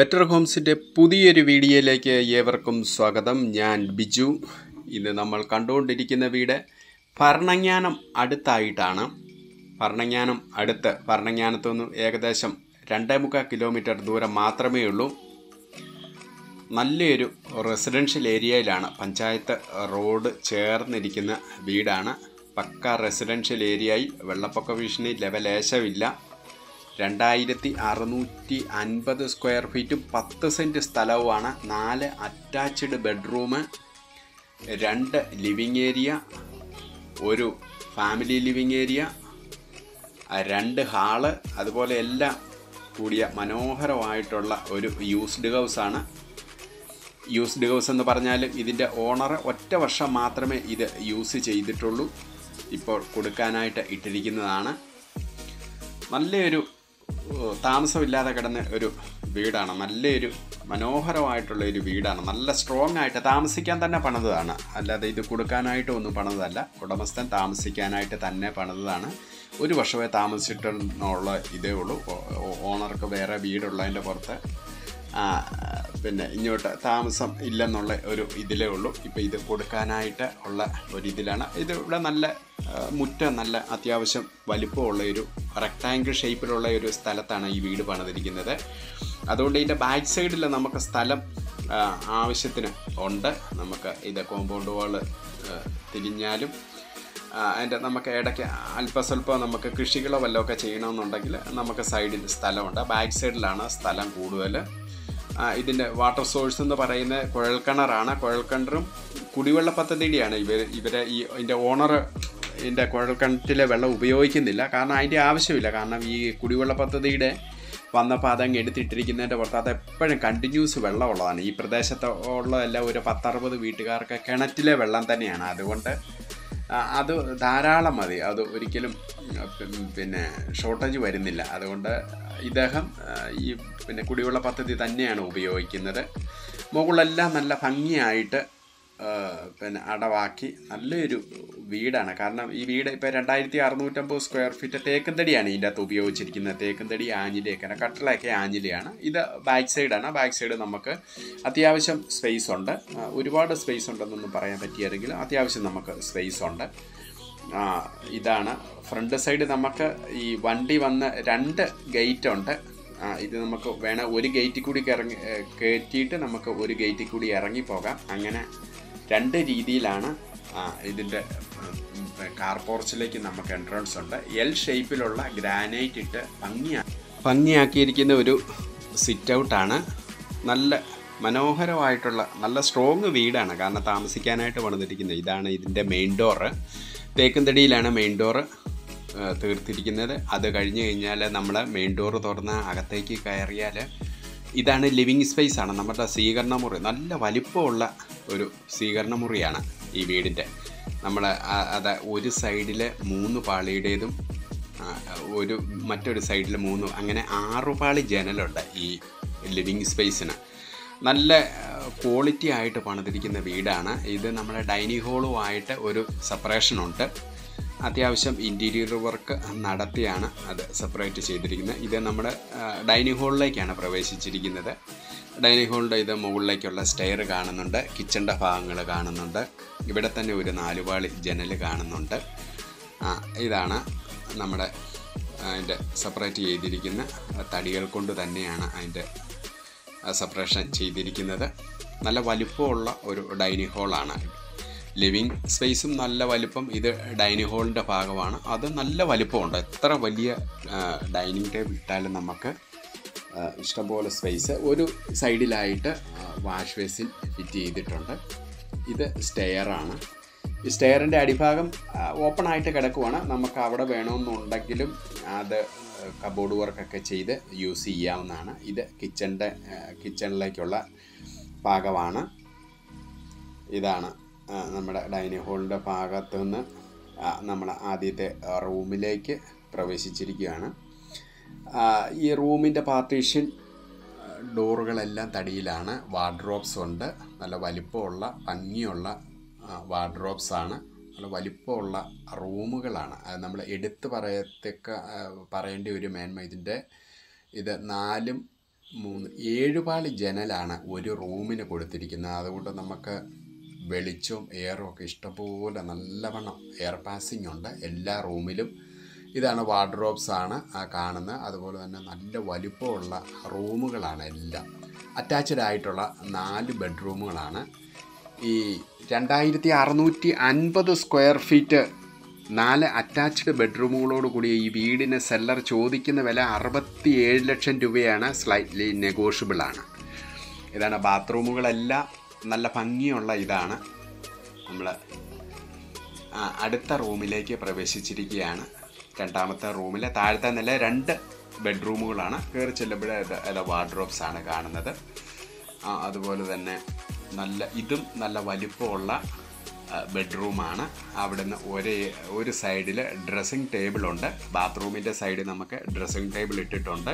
better ഹോംസിൻ്റെ പുതിയൊരു വീഡിയോയിലേക്ക് ഏവർക്കും സ്വാഗതം ഞാൻ ബിജു ഇന്ന് നമ്മൾ കണ്ടുകൊണ്ടിരിക്കുന്ന വീട് ഭരണങ്ങാനം അടുത്തായിട്ടാണ് ഭരണങ്ങാനം അടുത്ത് ഭരണങ്ങാനത്തു നിന്നും ഏകദേശം രണ്ടേ മുക്കാൽ കിലോമീറ്റർ ദൂരം മാത്രമേ ഉള്ളൂ നല്ലൊരു റെസിഡൻഷ്യൽ ഏരിയയിലാണ് പഞ്ചായത്ത് റോഡ് ചേർന്നിരിക്കുന്ന വീടാണ് പക്ക റെസിഡൻഷ്യൽ ഏരിയയിൽ വെള്ളപ്പൊക്ക ഭീഷണി ലെവലേശമില്ല രണ്ടായിരത്തി അറുന്നൂറ്റി അൻപത് സ്ക്വയർ ഫീറ്റും പത്ത് സെൻറ്റ് സ്ഥലവുമാണ് നാല് അറ്റാച്ച്ഡ് ബെഡ്റൂം രണ്ട് ലിവിങ് ഏരിയ ഒരു ഫാമിലി ലിവിങ് ഏരിയ രണ്ട് ഹാള് അതുപോലെ എല്ലാം കൂടിയ മനോഹരമായിട്ടുള്ള ഒരു യൂസ്ഡ് ഹൗസാണ് യൂസ്ഡ് ഹൗസ് എന്ന് പറഞ്ഞാൽ ഇതിൻ്റെ ഓണർ ഒറ്റ വർഷം മാത്രമേ ഇത് യൂസ് ചെയ്തിട്ടുള്ളൂ ഇപ്പോൾ കൊടുക്കാനായിട്ട് ഇട്ടിരിക്കുന്നതാണ് നല്ലൊരു ഏഹ്, താമസമില്ലാതെ കിടന്ന ഒരു വീടാണ് നല്ലൊരു മനോഹരമായിട്ടുള്ള ഒരു വീടാണ് നല്ല സ്ട്രോങ് ആയിട്ട് താമസിക്കാൻ തന്നെ പണിതതാണ് അല്ലാതെ ഇത് കൊടുക്കാനായിട്ട് ഒന്നും പണിതല്ല ഉടമസ്ഥൻ താമസിക്കാനായിട്ട് തന്നെ പണിതതാണ് ഒരു വർഷമേ താമസിച്ചിട്ടുള്ള ഇതേ ഉള്ളൂ ഓ- ഓ- ഓണർക്ക് വേറെ വീടുള്ളതിൻ്റെ പുറത്ത് ആ, പിന്നെ ഇങ്ങോട്ട് താമസം ഇല്ലെന്നുള്ള ഒരു ഇതിലേ ഉള്ളൂ ഇപ്പോൾ ഇത് കൊടുക്കാനായിട്ട് ഉള്ള ഒരു ഇതിലാണ് ഇത് ഇവിടെ നല്ല ആ, മുറ്റം നല്ല അത്യാവശ്യം വലിപ്പമുള്ള ഒരു റെക്ടാങ്കിൾ ഷേപ്പിലുള്ള ഒരു സ്ഥലത്താണ് ഈ വീട് പണിതിരിക്കുന്നത് അതുകൊണ്ട് ഇതിൻ്റെ ബാക്ക് സൈഡിൽ നമുക്ക് സ്ഥലം ആ, ആവശ്യത്തിന് ഉണ്ട് നമുക്ക് ഇത് കോമ്പൗണ്ട് വാൾ തിരിഞ്ഞാലും ആ, അതിൻ്റെ നമുക്ക് ഇടയ്ക്ക് അല്പസ്വല്പം നമുക്ക് കൃഷികളോ വല്ലതൊക്കെ ചെയ്യണമെന്നുണ്ടെങ്കിൽ നമുക്ക് സൈഡിൽ സ്ഥലമുണ്ട് ബാക്ക് സൈഡിലാണ് സ്ഥലം കൂടുതൽ ആ, ഇതിൻ്റെ വാട്ടർ സോഴ്സ് എന്ന് പറയുന്നത് കുഴൽക്കിണറാണ് കുഴൽക്കിണറും കുടിവെള്ള പദ്ധതിയുടെയാണ് ഇവർ ഇവരെ ഈ ഇതിൻ്റെ ഓണർ ഇതിൻ്റെ കുഴൽക്കിണറ്റിലെ വെള്ളം ഉപയോഗിക്കുന്നില്ല കാരണം അതിൻ്റെ ആവശ്യമില്ല കാരണം ഈ കുടിവെള്ള പദ്ധതിയുടെ വന്നപ്പോൾ അതങ്ങ് എടുത്തിട്ടിരിക്കുന്നതിൻ്റെ പുറത്ത് അത് എപ്പോഴും കണ്ടിന്യൂസ് വെള്ളമുള്ളതാണ് ഈ പ്രദേശത്ത് ഉള്ള എല്ലാ ഒരു പത്തറുപത് വീട്ടുകാർക്ക് കിണറ്റിലെ വെള്ളം തന്നെയാണ് അതുകൊണ്ട് ആ, അത് ധാരാളം മതി അത് ഒരിക്കലും ഉം, പി- പിന്നെ ഷോർട്ടേജ് വരുന്നില്ല അതുകൊണ്ട് ഇദ്ദേഹം ആ, ഈ പിന്നെ കുടിവെള്ള പദ്ധതി തന്നെയാണ് ഉപയോഗിക്കുന്നത് മുകളെല്ലാം നല്ല ഭംഗിയായിട്ട് ആ, പിന്നെ അടവാക്കി നല്ലൊരു വീടാണ് കാരണം ഈ വീട് ഇപ്പോൾ രണ്ടായിരത്തി അറുന്നൂറ്റമ്പത് സ്ക്വയർ ഫീറ്റ് തേക്കും തടിയാണ് ഇതിൻ്റെ അകത്ത് ഉപയോഗിച്ചിരിക്കുന്നത് തേക്കും തടി ആഞ്ഞിലിയൊക്കെ കട്ടിലൊക്കെ ആഞ്ഞിലിയാണ് ഇത് ബാക്ക് സൈഡാണ് ബാക്ക് സൈഡ് നമുക്ക് അത്യാവശ്യം സ്പേസ് ഉണ്ട് ആ, ഒരുപാട് സ്പേസ് ഉണ്ടെന്നൊന്നും പറയാൻ പറ്റിയാലെങ്കിലും അത്യാവശ്യം നമുക്ക് സ്പേസ് ഉണ്ട് ആ, ഇതാണ് ഫ്രണ്ട് സൈഡ് നമുക്ക് ഈ വണ്ടി വന്ന് രണ്ട് ഗേറ്റ് ഉണ്ട് ആ, ഇത് നമുക്ക് വേണേൽ ഒരു ഗേറ്റിൽ കൂടി ഇറങ്ങി ഏ, കയറ്റിയിട്ട് നമുക്ക് ഒരു ഗേറ്റിൽ കൂടി ഇറങ്ങി പോകാം അങ്ങനെ രണ്ട് രീതിയിലാണ് ആ, ഇതിൻ്റെ കാർ പോർച്ചിലേക്ക് നമുക്ക് എൻട്രൻസ് ഉണ്ട് എൽ ഷേപ്പിലുള്ള ഗ്രാനൈറ്റ് ഇട്ട് ഭംഗിയാ ഭംഗിയാക്കിയിരിക്കുന്ന ഒരു സിറ്റ് ഔട്ടാണ് നല്ല മനോഹരമായിട്ടുള്ള നല്ല സ്ട്രോങ് വീടാണ് കാരണം താമസിക്കാനായിട്ട് പണിതിരിക്കുന്നത് ഇതാണ് ഇതിൻ്റെ മെയിൻ ഡോറ് തേക്കുംതടിയിലാണ് മെയിൻ ഡോറ് തീർത്തിരിക്കുന്നത് അത് കഴിഞ്ഞ് കഴിഞ്ഞാൽ നമ്മൾ മെയിൻ ഡോറ് തുറന്ന് അകത്തേക്ക് കയറിയാൽ ഇതാണ് ലിവിങ് സ്പേസ് ആണ് നമ്മുടെ സ്വീകരണ മുറി നല്ല വലിപ്പമുള്ള ഒരു സ്വീകരണ മുറിയാണ് ഈ വീടിൻ്റെ നമ്മൾ അത് ഒരു സൈഡിൽ മൂന്ന് പാളിയുടേതും ആ, ഒരു മറ്റൊരു സൈഡിൽ മൂന്ന് അങ്ങനെ ആറു പാളി ജനലുണ്ട് ഈ ലിവിങ് സ്പേസിന് നല്ല ക്വാളിറ്റി ആയിട്ട് പണിതിരിക്കുന്ന വീടാണ് ഇത് നമ്മുടെ ഡൈനിങ് ഹോളുമായിട്ട് ഒരു സെപ്പറേഷൻ ഉണ്ട് അത്യാവശ്യം ഇൻറ്റീരിയർ വർക്ക് നടത്തിയാണ് അത് സെപ്പറേറ്റ് ചെയ്തിരിക്കുന്നത് ഇത് നമ്മുടെ ഡൈനിങ് ഹോളിലേക്കാണ് പ്രവേശിച്ചിരിക്കുന്നത് ഡൈനിങ് ഹോളിൻ്റെ ഇത് മുകളിലേക്കുള്ള സ്റ്റെയർ കാണുന്നുണ്ട് കിച്ചൻ്റെ ഭാഗങ്ങൾ കാണുന്നുണ്ട് ഇവിടെ തന്നെ ഒരു നാലുപാളി ജനൽ കാണുന്നുണ്ട് ആ, ഇതാണ് നമ്മുടെ അതിൻ്റെ സെപ്പറേറ്റ് ചെയ്തിരിക്കുന്ന തടികൾ കൊണ്ട് തന്നെയാണ് അതിൻ്റെ സെപ്പറേഷൻ ചെയ്തിരിക്കുന്നത് നല്ല വലിപ്പമുള്ള ഒരു ഡൈനിങ് ഹോളാണ് ലിവിങ് സ്പേസും നല്ല വലിപ്പം ഇത് ഡൈനിങ് ഹോളിൻ്റെ ഭാഗമാണ് അത് നല്ല വലിപ്പമുണ്ട് എത്ര വലിയ ഡൈനിങ് ടേബിൾ ഇട്ടാലും നമുക്ക് ആ, ഇഷ്ടംപോലെ സ്പേസ് ഒരു സൈഡിലായിട്ട് വാഷ് ബേസിൻ ഫിറ്റ് ചെയ്തിട്ടുണ്ട് ഇത് സ്റ്റെയറാണ് ഈ സ്റ്റെയറിൻ്റെ അടിഭാഗം ഓപ്പൺ ആയിട്ട് കിടക്കുവാണ് നമുക്ക് അവിടെ വേണമെന്നുണ്ടെങ്കിലും അത് കബോർഡ് വർക്കൊക്കെ ചെയ്ത് യൂസ് ചെയ്യാവുന്നതാണ് ഇത് കിച്ചൻ്റെ കിച്ചണിലേക്കുള്ള ഭാഗമാണ് ഇതാണ് ആ, നമ്മുടെ ഡൈനിങ് ഹോളിൻ്റെ ഭാഗത്തു നിന്ന് നമ്മൾ ആദ്യത്തെ റൂമിലേക്ക് പ്രവേശിച്ചിരിക്കുകയാണ് ആ, ഈ റൂമിൻ്റെ പാർട്ടീഷൻ ഡോറുകളെല്ലാം തടിയിലാണ് വാർഡ്രോബ്സ് ഉണ്ട് നല്ല വലിപ്പമുള്ള ഭംഗിയുള്ള വാർഡ്രോബ്സ് ആണ് നല്ല വലിപ്പമുള്ള റൂമുകളാണ് അത് നമ്മൾ എടുത്തു പറയത്തക്ക ആ, പറയേണ്ട ഒരു മേന്മ ഇതിൻ്റെ ഇത് നാലും മൂന്ന് ഏഴ് പാളി ജനലാണ് ഒരു റൂമിന് കൊടുത്തിരിക്കുന്നത് അതുകൊണ്ട് നമുക്ക് വെളിച്ചവും എയറും ഒക്കെ ഇഷ്ടംപോലെ നല്ലവണ്ണം എയർ പാസിംഗ് ഉണ്ട് എല്ലാ റൂമിലും ഇതാണ് വാർഡ്രോബ്സ് ആണ് ആ കാണുന്നത് അതുപോലെ തന്നെ നല്ല വലിപ്പമുള്ള റൂമുകളാണ് എല്ലാം അറ്റാച്ച്ഡ് ആയിട്ടുള്ള നാല് ബെഡ്റൂമുകളാണ് ഈ രണ്ടായിരത്തി അറുന്നൂറ്റി അൻപത് സ്ക്വയർ ഫീറ്റ് നാല് അറ്റാച്ച്ഡ് ബെഡ്റൂമുകളോട് കൂടിയ ഈ വീടിന് സെല്ലർ ചോദിക്കുന്ന വില അറുപത്തി ഏഴ് ലക്ഷം രൂപയാണ് സ്ലൈറ്റ്ലി നെഗോഷ്യബിൾ ആണ് ഇതാണ് ബാത്റൂമുകളെല്ലാം നല്ല ഭംഗിയുള്ള ഇതാണ് നമ്മൾ അടുത്ത റൂമിലേക്ക് പ്രവേശിച്ചിരിക്കുകയാണ് രണ്ടാമത്തെ റൂമിലെ താഴത്തെ നില രണ്ട് ബെഡ്റൂമുകളാണ് കയറി ചെല്ലുമ്പോഴേ അത് വാർഡ്രോബ്സ് ആണ് കാണുന്നത് ആ, അതുപോലെ തന്നെ നല്ല ഇതും നല്ല വലിപ്പമുള്ള ബെഡ്റൂമാണ് അവിടുന്ന് ഒരേ ഒരു സൈഡിൽ ഡ്രസ്സിങ് ടേബിളുണ്ട് ബാത്റൂമിൻ്റെ സൈഡിൽ നമുക്ക് ഡ്രസ്സിങ് ടേബിൾ ഇട്ടിട്ടുണ്ട്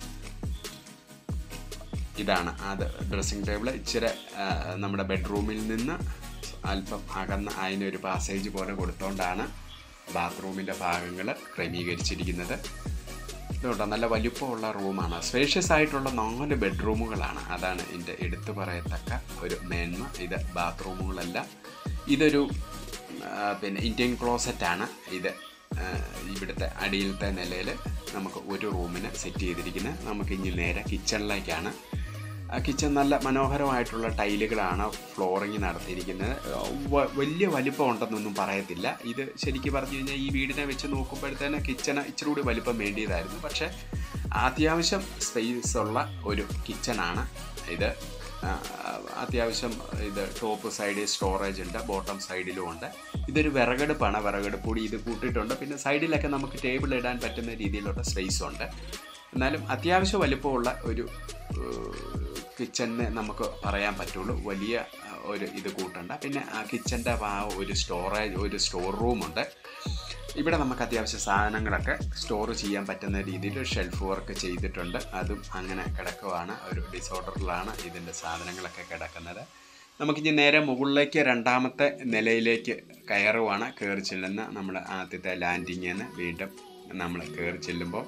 ഇതാണ് അത് ഡ്രസ്സിങ് ടേബിൾ ഇച്ചിരി ആ, നമ്മുടെ ബെഡ്റൂമിൽ നിന്ന് അല്പം അകന്ന് അതിനൊരു പാസേജ് പോലെ കൊടുത്തുകൊണ്ടാണ് ബാത്റൂമിൻ്റെ ഭാഗങ്ങൾ ക്രമീകരിച്ചിരിക്കുന്നത് ഇതുകൊണ്ട് നല്ല വലിപ്പമുള്ള റൂമാണ് സ്പേഷ്യസ് ആയിട്ടുള്ള നാല് ബെഡ്റൂമുകളാണ് അതാണ് ഇതിൻ്റെ എടുത്തു പറയത്തക്ക ഒരു മേന്മ ഇത് ബാത്റൂമുകളല്ല ഇതൊരു ആ, പിന്നെ ഇന്ത്യൻ ക്ലോസറ്റാണ് ഇത് ആ, ഇവിടുത്തെ അടിയിലത്തെ നിലയിൽ നമുക്ക് ഒരു റൂമിന് സെറ്റ് ചെയ്തിരിക്കുന്നത് നമുക്ക് ഇനി നേരെ കിച്ചണിലേക്കാണ് ആ കിച്ചൺ നല്ല മനോഹരമായിട്ടുള്ള ടൈലുകളാണ് ഫ്ലോറിങ് നടത്തിയിരിക്കുന്നത് വ- വലിയ വലിപ്പം ഉണ്ടെന്നൊന്നും പറയത്തില്ല ഇത് ശരിക്കും പറഞ്ഞു കഴിഞ്ഞാൽ ഈ വീടിനെ വെച്ച് നോക്കുമ്പോഴത്തേന് കിച്ചണ് ഇച്ചിരി കൂടി വലിപ്പം വേണ്ടിയതായിരുന്നു പക്ഷേ അത്യാവശ്യം സ്പേസ് ഉള്ള ഒരു കിച്ചണാണ് ഇത് ആ, അത്യാവശ്യം ഇത് ടോപ്പ് സൈഡിൽ സ്റ്റോറേജ് ഉണ്ട് ബോട്ടം സൈഡിലും ഉണ്ട് ഇതൊരു വിറകടുപ്പാണ് വിറകടുപ്പ് കൂടി ഇത് കൂട്ടിയിട്ടുണ്ട് പിന്നെ സൈഡിലൊക്കെ നമുക്ക് ടേബിൾ ഇടാൻ പറ്റുന്ന രീതിയിലുള്ള സ്പേസ് ഉണ്ട് എന്നാലും അത്യാവശ്യം വലിപ്പമുള്ള ഒരു കിച്ചണിന് നമുക്ക് പറയാൻ പറ്റുള്ളൂ വലിയ ആ, ഒരു ഇത് കൂട്ടണ്ട പിന്നെ ആ കിച്ചൻ്റെ ആ ഒരു സ്റ്റോറേജ് ഒരു സ്റ്റോർ റൂമുണ്ട് ഇവിടെ നമുക്ക് അത്യാവശ്യ സാധനങ്ങളൊക്കെ സ്റ്റോർ ചെയ്യാൻ പറ്റുന്ന രീതിയിൽ ഷെൽഫ് വർക്ക് ചെയ്തിട്ടുണ്ട് അതും അങ്ങനെ കിടക്കുവാണ് ഒരു ഡിസോർഡറിലാണ് ഇതിൻ്റെ സാധനങ്ങളൊക്കെ കിടക്കുന്നത് നമുക്കിനി നേരെ മുകളിലേക്ക് രണ്ടാമത്തെ നിലയിലേക്ക് കയറുവാണ് കയറി ചെല്ലുന്ന നമ്മൾ ആദ്യത്തെ ലാൻഡിങ്ങിന് വീണ്ടും നമ്മൾ കയറി ചെല്ലുമ്പോൾ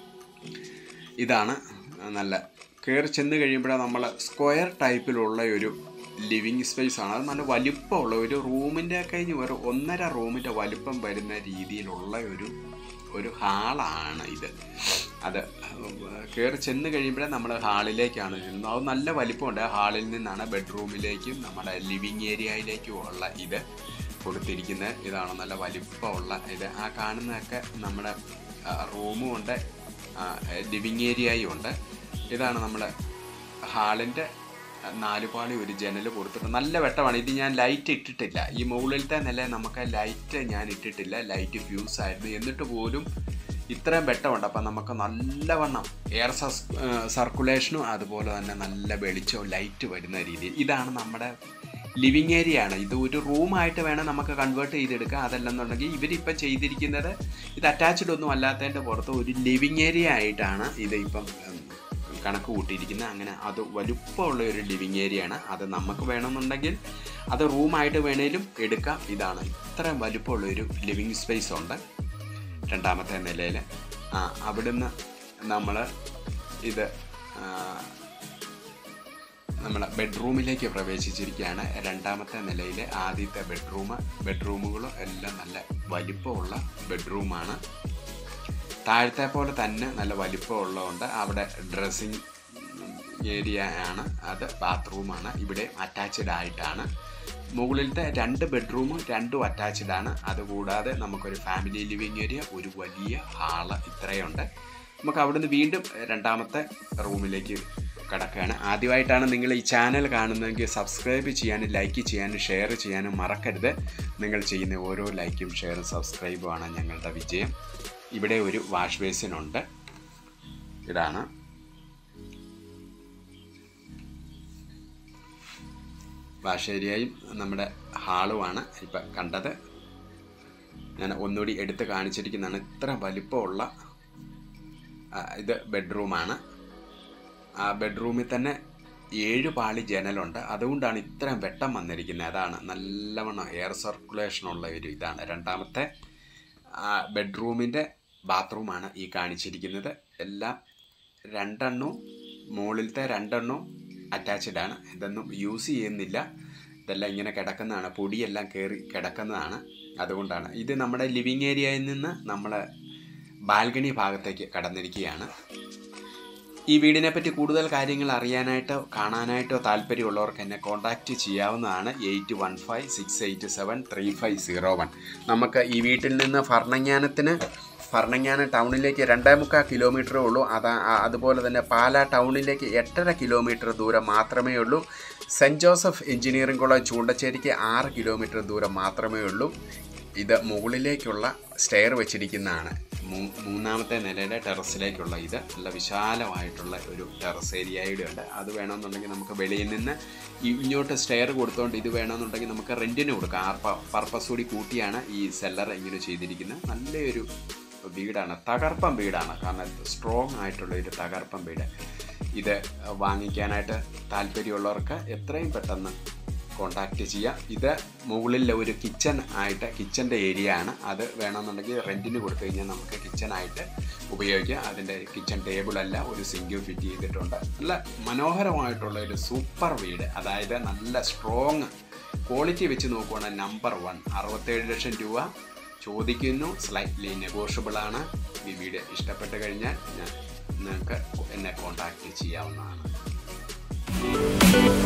ഇതാണ് നല്ല കയറി ചെന്ന് കഴിയുമ്പോൾ നമ്മൾ സ്ക്വയർ ടൈപ്പിലുള്ള ഒരു ലിവിങ് സ്പേസ് ആണ് അത് നല്ല വലിപ്പമുള്ള ഒരു റൂമിൻ്റെ കഴിഞ്ഞ് ഒരു ഒന്നര റൂമിൻ്റെ വലിപ്പം വരുന്ന രീതിയിലുള്ള ഒരു ഒരു ഹാളാണ് ഇത് അത് കയറി ചെന്ന് കഴിയുമ്പോഴേ നമ്മൾ ഹാളിലേക്കാണ് ചെല്ലുന്നത് അത് നല്ല വലിപ്പമുണ്ട് ഹാളിൽ നിന്നാണ് ബെഡ്റൂമിലേക്കും നമ്മുടെ ലിവിങ് ഏരിയയിലേക്കും ഉള്ള ഇത് കൊടുത്തിരിക്കുന്നത് ഇതാണ് നല്ല വലിപ്പമുള്ള ഇത് ആ കാണുന്നതൊക്കെ നമ്മുടെ റൂമും ഉണ്ട് ലിവിങ് ഏരിയയും ഉണ്ട് ഇതാണ് നമ്മൾ ഹാളിൻ്റെ നാലുപാളി ഒരു ജനൽ കൊടുത്തിട്ട് നല്ല വെട്ടമാണ് ഇത് ഞാൻ ലൈറ്റ് ഇട്ടിട്ടില്ല ഈ മുകളിലത്തെ നില നമുക്ക് ലൈറ്റ് ഞാൻ ഇട്ടിട്ടില്ല ലൈറ്റ് ഫ്യൂസ് ആയിരുന്നു എന്നിട്ട് പോലും ഇത്രയും വെട്ടമുണ്ട് അപ്പം നമുക്ക് നല്ലവണ്ണം എയർ സസ് സർക്കുലേഷനും അതുപോലെ തന്നെ നല്ല വെളിച്ചവും ലൈറ്റ് വരുന്ന രീതിയിൽ ഇതാണ് നമ്മുടെ ലിവിങ് ഏരിയ ആണ് ഇത് ഒരു റൂമായിട്ട് വേണം നമുക്ക് കൺവേർട്ട് ചെയ്തെടുക്കാം അതല്ലെന്നുണ്ടെങ്കിൽ ഇവരിപ്പം ചെയ്തിരിക്കുന്നത് ഇത് അറ്റാച്ച്ഡ് ഒന്നും അല്ലാത്തതിൻ്റെ പുറത്ത് ഒരു ലിവിങ് ഏരിയ ആയിട്ടാണ് ഇത് ഇപ്പം ഉം, കണക്ക് കൂട്ടിയിരിക്കുന്നത് അങ്ങനെ അത് വലുപ്പമുള്ള ഒരു ലിവിങ് ഏരിയ ആണ് അത് നമുക്ക് വേണമെന്നുണ്ടെങ്കിൽ അത് റൂമായിട്ട് വേണേലും എടുക്കാം ഇതാണ് ഇത്രയും വലുപ്പമുള്ള ഒരു ലിവിങ് സ്പേസ് ഉണ്ട് രണ്ടാമത്തെ നിലയിൽ ആ അവിടുന്ന് നമ്മൾ ഇത് ആ, നമ്മൾ ബെഡ്റൂമിലേക്ക് പ്രവേശിച്ചിരിക്കുകയാണ് രണ്ടാമത്തെ നിലയിലെ ആദ്യത്തെ ബെഡ്റൂം ബെഡ്റൂമുകളും എല്ലാം നല്ല വലിപ്പമുള്ള ബെഡ്റൂമാണ് താഴത്തെ പോലെ തന്നെ നല്ല വലിപ്പമുള്ളതുകൊണ്ട് അവിടെ ഡ്രസ്സിങ് ഏരിയ ആണ് അത് ബാത്റൂമാണ് ഇവിടെ അറ്റാച്ച്ഡ് ആയിട്ടാണ് മുകളിലത്തെ രണ്ട് ബെഡ്റൂമും രണ്ടും അറ്റാച്ച്ഡ് ആണ് അതുകൂടാതെ നമുക്കൊരു ഫാമിലി ലിവിങ് ഏരിയ ഒരു വലിയ ഹാള് ഇത്രയുണ്ട് നമുക്ക് അവിടുന്ന് വീണ്ടും രണ്ടാമത്തെ റൂമിലേക്ക് കിടക്കുകയാണ് ആദ്യമായിട്ടാണ് നിങ്ങൾ ഈ ചാനൽ കാണുന്നതെങ്കിൽ സബ്സ്ക്രൈബ് ചെയ്യാനും ലൈക്ക് ചെയ്യാനും ഷെയർ ചെയ്യാനും മറക്കരുത് നിങ്ങൾ ചെയ്യുന്ന ഓരോ ലൈക്കും ഷെയറും സബ്സ്ക്രൈബുമാണ് ഞങ്ങളുടെ വിജയം ഇവിടെ ഒരു വാഷ് ബേസിനുണ്ട് ഇതാണ് വാഷ് ഏരിയയും നമ്മുടെ ഹാളുമാണ് ഇപ്പം കണ്ടത് ഞാൻ ഒന്നുകൂടി എടുത്ത് കാണിച്ചിരിക്കുന്നതാണ് ഇത്ര വലിപ്പമുള്ള ആ, ഇത് ബെഡ്റൂമാണ് ആ ബെഡ്റൂമിൽ തന്നെ ഏഴ് പാളി ജനലുണ്ട് അതുകൊണ്ടാണ് ഇത്രയും വെട്ടം വന്നിരിക്കുന്നത് അതാണ് നല്ലവണ്ണം എയർ സർക്കുലേഷനുള്ള ഒരു ഇതാണ് രണ്ടാമത്തെ ആ ബെഡ്റൂമിൻ്റെ ബാത്റൂമാണ് ഈ കാണിച്ചിരിക്കുന്നത് എല്ലാം രണ്ടെണ്ണവും മുകളിലത്തെ രണ്ടെണ്ണവും അറ്റാച്ച്ഡ് ആണ് ഇതൊന്നും യൂസ് ചെയ്യുന്നില്ല ഇതെല്ലാം ഇങ്ങനെ കിടക്കുന്നതാണ് പൊടിയെല്ലാം കയറി കിടക്കുന്നതാണ് അതുകൊണ്ടാണ് ഇത് നമ്മുടെ ലിവിങ് ഏരിയയിൽ നിന്ന് നമ്മൾ ബാൽക്കണി ഭാഗത്തേക്ക് കടന്നിരിക്കുകയാണ് ഈ വീടിനെ പറ്റി കൂടുതൽ കാര്യങ്ങൾ അറിയാനായിട്ടോ കാണാനായിട്ടോ താല്പര്യമുള്ളവർക്ക് എന്നെ കോൺടാക്റ്റ് ചെയ്യാവുന്നതാണ് eight one five six eight seven three five zero one നമുക്ക് ഈ വീട്ടിൽ നിന്ന് ഭരണങ്ങാനത്തിന് ഭരണങ്ങാനം ടൗണിലേക്ക് രണ്ടേ മുക്കാൽ കിലോമീറ്ററേ ഉള്ളൂ അതാ ആ- അതുപോലെ തന്നെ പാലാ ടൗണിലേക്ക് എട്ടര കിലോമീറ്റർ ദൂരം മാത്രമേ ഉള്ളൂ സെൻറ്റ് ജോസഫ് എഞ്ചിനീയറിംഗ് കോളേജ് ചൂണ്ടച്ചേരിക്ക് ആറ് കിലോമീറ്റർ ദൂരം മാത്രമേ ഉള്ളൂ ഇത് മുകളിലേക്കുള്ള സ്റ്റെയർ വെച്ചിരിക്കുന്നതാണ് മൂ- മൂന്നാമത്തെ നിലയുടെ ടെറസിലേക്കുള്ള ഇത് നല്ല വിശാലമായിട്ടുള്ള ഒരു ടെറസ് ഏരിയയുടെ ഉണ്ട് അത് വേണമെന്നുണ്ടെങ്കിൽ നമുക്ക് വെളിയിൽ നിന്ന് ഈ- ഇങ്ങോട്ട് സ്റ്റെയർ കൊടുത്തുകൊണ്ട് ഇത് വേണമെന്നുണ്ടെങ്കിൽ നമുക്ക് റെൻറ്റിന് കൊടുക്കാം ആ പ- പർപ്പസ് കൂടി കൂട്ടിയാണ് ഈ സെല്ലർ ഇങ്ങനെ ചെയ്തിരിക്കുന്നത് നല്ലൊരു വീടാണ് തകർപ്പൻ വീടാണ് കാരണം സ്ട്രോങ് ആയിട്ടുള്ള ഒരു തകർപ്പൻ വീട് ഇത് വാങ്ങിക്കാനായിട്ട് താല്പര്യമുള്ളവർക്ക് എത്രയും പെട്ടെന്ന് കോണ്ടാക്റ്റ് ചെയ്യാം ഇത് മുകളിൽ ഒരു കിച്ചൺ ആയിട്ട് കിച്ചൻ്റെ ഏരിയ ആണ് അത് വേണമെന്നുണ്ടെങ്കിൽ റെൻറ്റിന് കൊടുത്തു കഴിഞ്ഞാൽ നമുക്ക് കിച്ചണായിട്ട് ഉപയോഗിക്കാം അതിൻ്റെ കിച്ചൺ ടേബിളല്ല ഒരു സിങ്ക് ഫിറ്റ് ചെയ്തിട്ടുണ്ട് നല്ല മനോഹരമായിട്ടുള്ള ഒരു സൂപ്പർ വീട് അതായത് നല്ല സ്ട്രോങ് ക്വാളിറ്റി വെച്ച് നോക്കുവാണെങ്കിൽ നമ്പർ വൺ അറുപത്തേഴ് ലക്ഷം രൂപ ചോദിക്കുന്നു സ്ലൈറ്റ്ലി നെഗോഷ്യബിൾ ആണ് ഈ വീഡിയോ ഇഷ്ടപ്പെട്ട് കഴിഞ്ഞാൽ ഞാൻ നിങ്ങൾക്ക് എന്നെ കോൺടാക്റ്റ് ചെയ്യാവുന്നതാണ്